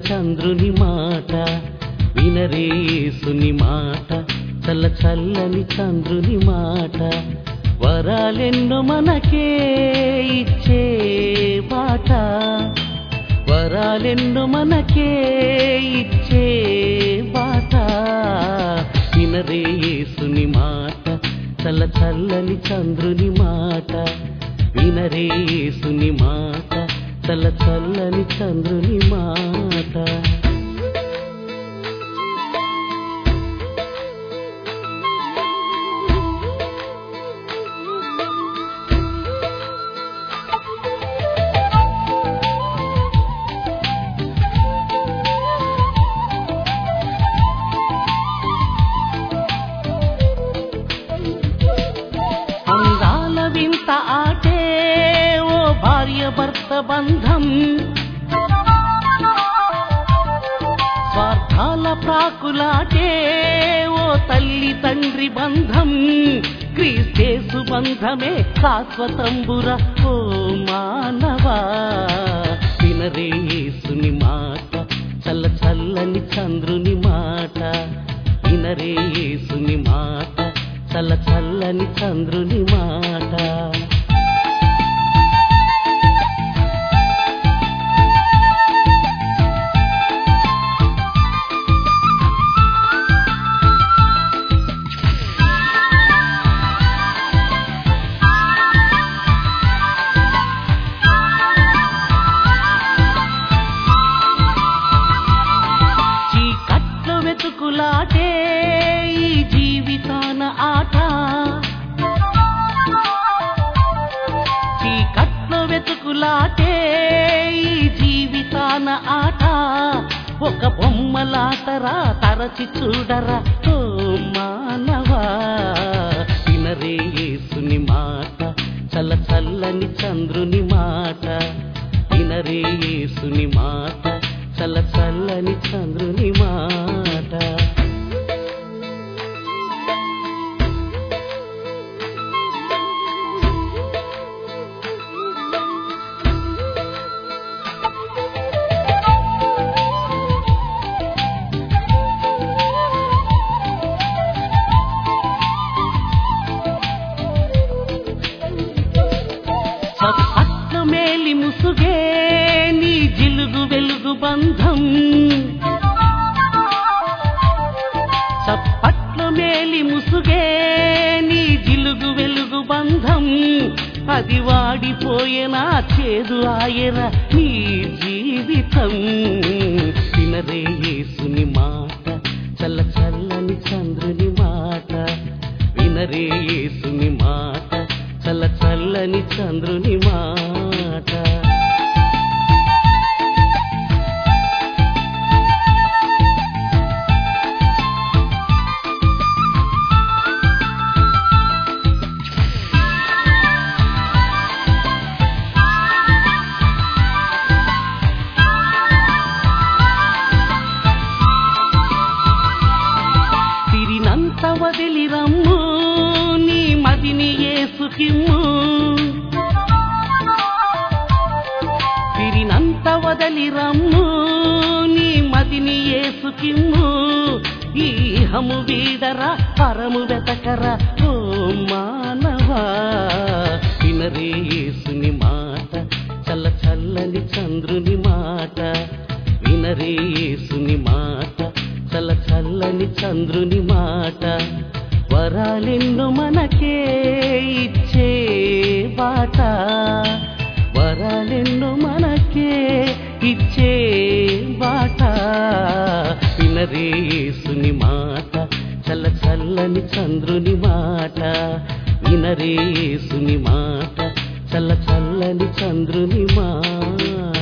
చంద్రుని మాట వినరేసుని మాట చల్ల చల్లని చంద్రుని మాట వరాలెన్నో మనకే ఇచ్చే బాట వరాలెన్నో మనకే ఇచ్చే బాట వినరేసుని మాట చల్ల చల్లని చంద్రుని మాట వినరేసుని మాట చల్ల చల్లని చంద్రుని మాట అందాల వింత ఆటే ఓ భార్య భర్త బంధం స్వార్థాల ప్రాకులాటే ఓ తల్లి తండ్రి బంధం క్రీస్తేసు బంధమే శాశ్వతంబుర ఓ మానవా వినరేసుని మాట చల్ల చల్లని చంద్రుని మాట వినరేసుని మాట చల్ల చల్లని చంద్రుని మాట చీకట్లు వెతుకులాటే ఈ జీవితాన ఆట చీకట్లు వెతుకులాటే ఈ జీవితాన ఆట ఒక బొమ్మలాటరా తరచి చూడరా ఓ మానవా వినరేసుని మాట చల్ల చల్లని చంద్రుని మాట వినరేసుని మాట చల్ల చల్లని చంద్రుని మాట సత్పట్ల మేలి ముసుగే నీ జిలుగు వెలుగు బంధం సత్పట్ల మేలి ముసుగే నీ జిలుగు వెలుగు బంధం అది వాడిపోయేనా చేదు ఆయర నీ జీవితం వినరే యేసుని మాట చల్ల చల్లని చంద్రుని మాట వినరే యేసుని మాట చల్ల చల్లని చంద్రుని మాట తిరినంత వదిలి రమ్ము నీ మదిని ఏసుకిమ్ము తిరినంత వదలి రమ్ము నీ మదిని ఏసుకిమ్ము ఈ హము వీడరా పరము వెతకరా ఓ మానవా వినరే యేసుని మాట చల్ల చల్లని చంద్రుని మాట వినరే యేసుని మాట చల్ల చల్లని చంద్రుని మాట వరాలెన్నో మనకే ఇచ్చే బాట వరాలెన్నో మనకే ఇచ్చే బాట వినరేసుని మాట చల్ల చల్లని చంద్రుని మాట వినరేసుని మాట చల్ల చల్లని చంద్రుని మాట